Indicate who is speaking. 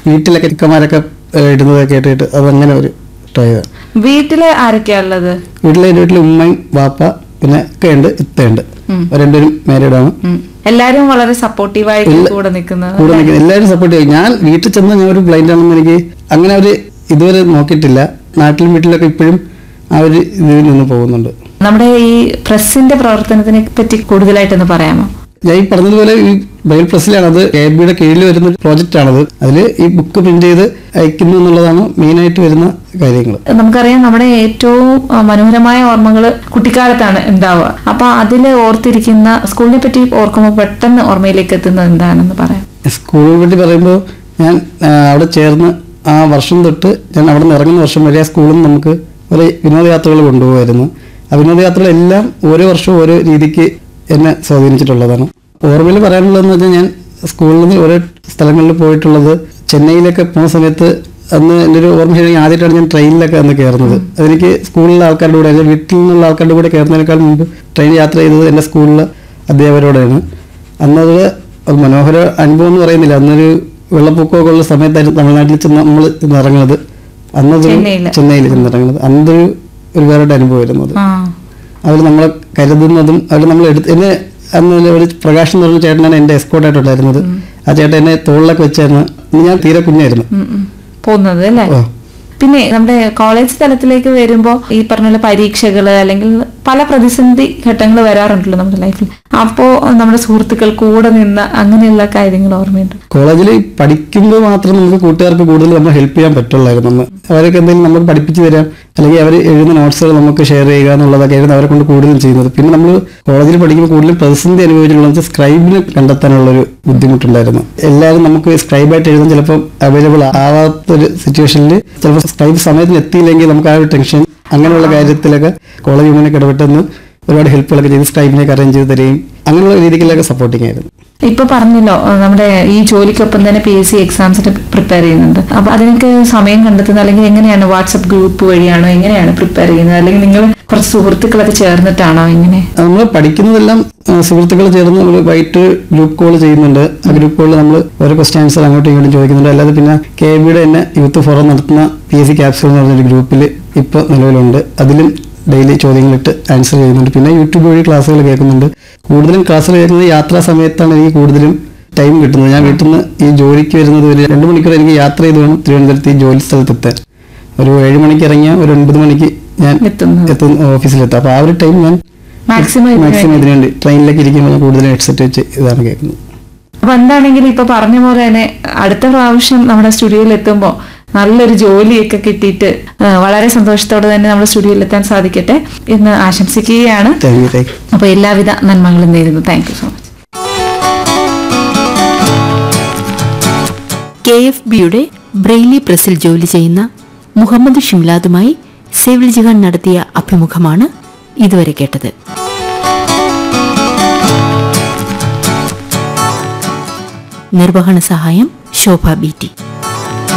Speaker 1: വീട്ടിലൊക്കെ ചിക്കന്മാരൊക്കെ ഏഹ്, ഇടുന്നതൊക്കെ കേട്ടിട്ട് അതങ്ങനെ ഒരു ട്രൈ ചെയ്തത്
Speaker 2: വീട്ടില് ആരൊക്കെയാ ഉള്ളത്
Speaker 1: വീട്ടിലെ എൻ്റെ വീട്ടിൽ ഉമ്മയും വാപ്പ പിന്നെ ഒക്കെ ഉണ്ട് ഇത്തയുണ്ട്
Speaker 2: ഉം.
Speaker 1: രണ്ടുപേരും മാരീഡാണ്
Speaker 2: ഉം. എല്ലാരും വളരെ സപ്പോർട്ടീവായിട്ട്
Speaker 1: എല്ലാ-
Speaker 2: കൂടെ നിൽക്കുന്നത്
Speaker 1: കൂടെ നിൽക്കുന്നത് എല്ലാവരും സപ്പോർട്ട് ചെയ്യും ഞാൻ വീട്ടിൽ ചെന്ന് ഞാൻ ഒരു ബ്ലൈൻഡ് ആണെന്ന് എനിക്ക് അങ്ങനെ ഒരു ഇതുവരെ നോക്കിയിട്ടില്ല നാട്ടിലും വീട്ടിലൊക്കെ ഇപ്പോഴും ആ ഒരു ഇതിൽ നിന്ന് പോകുന്നുണ്ട്
Speaker 2: നമ്മുടെ ഈ പ്രസിന്റെ പ്രവർത്തനത്തിനെ പറ്റി കൂടുതലായിട്ടൊന്ന് പറയാമോ
Speaker 1: ഞാൻ ഈ പറഞ്ഞതുപോലെ ഈ ബൈൽ പ്രസ്സിലാണ് അത് എ ബിയുടെ കീഴിൽ വരുന്ന ഒരു പ്രോജക്റ്റ് ആണത് അതിൽ ഈ ബുക്ക് പ്രിന്റ് ചെയ്ത് അയക്കുന്നു എന്നുള്ളതാണ് മെയിനായിട്ട് വരുന്ന കാര്യങ്ങൾ
Speaker 2: നമുക്കറിയാം നമ്മുടെ ഏറ്റവും ആ, മനോഹരമായ ഓർമ്മകൾ കുട്ടിക്കാലത്താണ് ഉണ്ടാവുക അപ്പൊ അതിൽ ഓർത്തിരിക്കുന്ന സ്കൂളിനെ പറ്റി ഓർക്കുമ്പോൾ പെട്ടെന്ന് ഓർമ്മയിലേക്ക് എത്തുന്നത് എന്താണെന്ന് പറയാം
Speaker 1: സ്കൂളിനെ പറ്റി പറയുമ്പോൾ ഞാൻ ആ, അവിടെ ചേർന്ന് ആ വർഷം തൊട്ട് ഞാൻ അവിടെ നിന്ന് ഇറങ്ങുന്ന വർഷം വരെ ആ സ്കൂളിൽ നിന്ന് നമുക്ക് ഒരു വിനോദയാത്രകൾ കൊണ്ടുപോകുമായിരുന്നു ആ വിനോദയാത്രകളെല്ലാം ഓരോ വർഷവും ഓരോ രീതിക്ക് എന്നെ സ്വാധീനിച്ചിട്ടുള്ളതാണ് ഓർമ്മയിൽ പറയാനുള്ളതെന്ന് വെച്ചാൽ ഞാൻ സ്കൂളിൽ നിന്ന് ഓരോ സ്ഥലങ്ങളിൽ പോയിട്ടുള്ളത് ചെന്നൈയിലൊക്കെ പോകുന്ന സമയത്ത് അന്ന് എൻ്റെ ഒരു ഓർമ്മ ശരിയാണെങ്കിൽ ആദ്യമായിട്ടാണ് ഞാൻ ട്രെയിനിലൊക്കെ അന്ന് കയറുന്നത് അതെനിക്ക് സ്കൂളിലെ ആൾക്കാരുടെ കൂടെ അല്ലെങ്കിൽ വീട്ടിൽ നിന്നുള്ള ആൾക്കാരുടെ കൂടെ കയറുന്നതിനേക്കാൾ മുമ്പ് ട്രെയിൻ യാത്ര ചെയ്തത് എൻ്റെ സ്കൂളിലെ അധ്യാപകരോടാണ് അന്നത് ഒരു മനോഹര അനുഭവം എന്ന് പറയുന്നില്ല അന്നൊരു വെള്ളപ്പൊക്കമൊക്കെ ഉള്ള സമയത്തായിരുന്നു തമിഴ്നാട്ടിൽ ചെന്ന് നമ്മൾ ഇറങ്ങുന്നത് അന്നതൊരു
Speaker 2: ചെന്നൈയില്.
Speaker 1: ചെന്നൈയിൽ ചെന്നിറങ്ങുന്നത് അന്നൊരു ഒരു വേറെ അനുഭവമായിരുന്നു അത്
Speaker 2: ആ
Speaker 1: അവർ നമ്മളെ കരുതുന്നതും അവർ നമ്മൾ എടുത്ത് എന്നെ അന്ന് ഒരു പ്രകാശ് എന്ന് പറഞ്ഞ ചേട്ടനാണ് എൻ്റെ എസ്കോട്ടായിട്ടുണ്ടായിരുന്നത് ആ ചേട്ടൻ എന്നെ തോളിലൊക്കെ വെച്ചായിരുന്നു അന്ന് ഞാൻ തീരെ കുഞ്ഞായിരുന്നു
Speaker 2: ഉം, ഉം. പോകുന്നത് അല്ലേ
Speaker 1: ഓ.
Speaker 2: പിന്നെ നമ്മുടെ കോളേജ് തലത്തിലേക്ക് വരുമ്പോൾ ഈ പറഞ്ഞ പോലെ പരീക്ഷകള് അല്ലെങ്കിൽ പല പ്രതിസന്ധി ഘട്ടങ്ങൾ വരാറുണ്ടല്ലോ നമ്മുടെ ലൈഫിൽ അപ്പോ നമ്മുടെ സുഹൃത്തുക്കൾ കൂടെ നിന്ന അങ്ങനെയുള്ള കാര്യങ്ങൾ ഓർമ്മയുണ്ട്
Speaker 1: കോളേജിൽ പഠിക്കുമ്പോൾ മാത്രം നമുക്ക് കൂട്ടുകാർക്ക് കൂടുതൽ നമ്മൾ ഹെൽപ്പ് ചെയ്യാൻ പറ്റുള്ളായിരുന്നു അന്ന് അവരൊക്കെ എന്തെങ്കിലും നമുക്ക് പഠിപ്പിച്ചു തരാം അല്ലെങ്കിൽ അവർ എഴുതുന്ന നോട്ട്സുകൾ നമുക്ക് ഷെയർ ചെയ്യുക എന്നുള്ളതൊക്കെ ആയിരുന്നു അവരെ കൊണ്ട് കൂടുതലും ചെയ്യുന്നത് പിന്നെ നമ്മൾ കോളേജിൽ പഠിക്കുമ്പോൾ കൂടുതലും പ്രതിസന്ധി അനുഭവിച്ചിട്ടുള്ളത് വെച്ചാൽ സ്ക്രൈബിന് കണ്ടെത്താനുള്ള ഒരു ബുദ്ധിമുട്ടുണ്ടായിരുന്നു എല്ലാവരും നമുക്ക് സ്ക്രൈബായിട്ട് എഴുതാൻ ചിലപ്പോൾ അവൈലബിൾ ആവാത്തൊരു സിറ്റുവേഷനിൽ ചിലപ്പോൾ സ്ക്രൈബ് സമയത്തിന് എത്തിയില്ലെങ്കിൽ നമുക്ക് ആ ഒരു ടെൻഷൻ അങ്ങനെയുള്ള കാര്യത്തിലൊക്കെ കോളേജ് യൂണിയനൊക്കെ ഇടപെട്ടെന്ന് ഒരുപാട് ഹെൽപ്പുകളൊക്കെ ചെയ്ത് സ്ക്രൈബിനൊക്കെ അറേഞ്ച് ചെയ്ത് തരികയും അങ്ങനെയുള്ള രീതിയിലൊക്കെ സപ്പോർട്ടിങ് ആയിരുന്നു
Speaker 2: ഇപ്പൊ പറഞ്ഞല്ലോ അഹ് നമ്മുടെ ഈ ജോലിക്കൊപ്പം തന്നെ പി എസ് സി എക്സാംസിന് പ്രിപ്പയർ ചെയ്യുന്നുണ്ട് അപ്പൊ അതിനൊക്കെ സമയം കണ്ടെത്തുന്നത് അല്ലെങ്കിൽ എങ്ങനെയാണ് വാട്സപ്പ് ഗ്രൂപ്പ് വഴിയാണോ എങ്ങനെയാണ് പ്രിപ്പയർ ചെയ്യുന്നത് അല്ലെങ്കിൽ നിങ്ങൾ കുറച്ച് സുഹൃത്തുക്കളൊക്കെ ചേർന്നിട്ടാണോ എങ്ങനെ
Speaker 1: നമ്മൾ പഠിക്കുന്നതെല്ലാം ആ, സുഹൃത്തുക്കൾ ചേർന്ന് നമ്മൾ വൈകിട്ട് ഗ്രൂപ്പ് കോൾ ചെയ്യുന്നുണ്ട് ആ ഗ്രൂപ്പ് കോളിൽ നമ്മൾ ഓരോ ക്വസ്റ്റ്യൻ ആൻസർ അങ്ങോട്ടും ഇങ്ങോട്ടും ചോദിക്കുന്നുണ്ട് അല്ലാതെ പിന്നെ കെ ബിയുടെ തന്നെ യൂത്ത് ഫോറം നടത്തുന്ന പി എസ് സി ക്യാപ്സ്യൂൾ എന്ന് പറഞ്ഞൊരു ഗ്രൂപ്പിൽ ഇപ്പോൾ നിലവിലുണ്ട് അതിലും ഡെയിലി ചോദ്യങ്ങളിട്ട് ആൻസർ ചെയ്യുന്നുണ്ട് പിന്നെ യൂട്യൂബ് വഴി ക്ലാസ്സുകൾ കേൾക്കുന്നുണ്ട് കൂടുതലും ക്ലാസ്സുകൾ കേൾക്കുന്നത് യാത്രാ സമയത്താണ് എനിക്ക് കൂടുതലും ടൈം കിട്ടുന്നത് ഞാൻ വീട്ടിൽ നിന്ന് ഈ ജോലിക്ക് വരുന്നത് ഒരു രണ്ട് മണിക്കൂർ എനിക്ക് യാത്ര ചെയ്ത് വേണം തിരുവനന്തപുരത്ത് ഈ ജോലി സ്ഥലത്തെത്താൻ ഒരു ഏഴ് മണിക്ക് ഇറങ്ങിയ ഒരു ഒൻപത് മണിക്ക് ഞാൻ
Speaker 2: എത്തുന്നത്.
Speaker 1: എത്തുന്ന ഓഫീസിലെത്താം അപ്പോൾ ആ ഒരു ടൈം ഞാൻ
Speaker 2: മാക്സിമം ഇതിന്
Speaker 1: മാക്സിമം
Speaker 2: വേണ്ടി.
Speaker 1: ഇതിനു വേണ്ടി ട്രെയിനിലേക്ക് ഇരിക്കുമ്പോൾ ഞാൻ കൂടുതലും ഹെഡ്സെറ്റ് വെച്ച് ഇതാണ് കേൾക്കുന്നത്
Speaker 2: അപ്പൊ എന്താണെങ്കിലും ഇപ്പൊ പറഞ്ഞ പോലെ തന്നെ അടുത്ത പ്രാവശ്യം നമ്മുടെ സ്റ്റുഡിയോയിൽ എത്തുമ്പോൾ നല്ലൊരു ജോലിയൊക്കെ കിട്ടിയിട്ട് ആ, വളരെ സന്തോഷത്തോടെ തന്നെ നമ്മുടെ സ്റ്റുഡിയോയിൽ എത്താൻ സാധിക്കട്ടെ എന്ന് ആശംസിക്കുകയാണ്
Speaker 1: താങ്ക് യു താങ്ക് യു
Speaker 2: അപ്പൊ എല്ലാവിധ നന്മകളും നേരുന്നു thank you so much
Speaker 3: K F ബിയുടെ ബ്രെയിലി പ്രസിൽ ജോലി ചെയ്യുന്ന മുഹമ്മദ് ഷിംലാദുമായി സെവിൽ ജിഹാൻ നടത്തിയ അഭിമുഖമാണ് ഇതുവരെ കേട്ടത് നിർവഹണ സഹായം ശോഭ ബി ടി